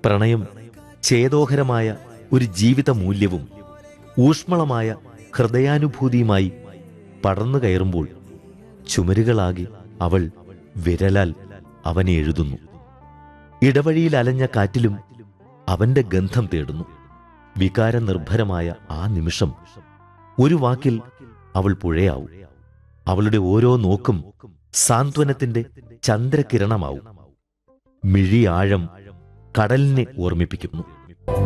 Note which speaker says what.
Speaker 1: പ്രണയം ചേതോഹരമായ ഒരു ജീവിത മൂല്യവും ഊഷ്മളമായ ഹൃദയാനുഭൂതിയുമായി പടർന്നു കയറുമ്പോൾ ചുമരുകളാകെ അവൾ വിരലാൽ അവനെ എഴുതുന്നു ഇടവഴിയിൽ അലഞ്ഞ കാറ്റിലും അവന്റെ ഗന്ധം തേടുന്നു വികാരനിർഭരമായ ആ നിമിഷം ഒരു വാക്കിൽ അവൾ പുഴയാവും അവളുടെ ഓരോ നോക്കും സാന്ത്വനത്തിന്റെ ചന്ദ്രകിരണമാവും മിഴിയാഴം കടലിനെ ഓർമ്മിപ്പിക്കുന്നു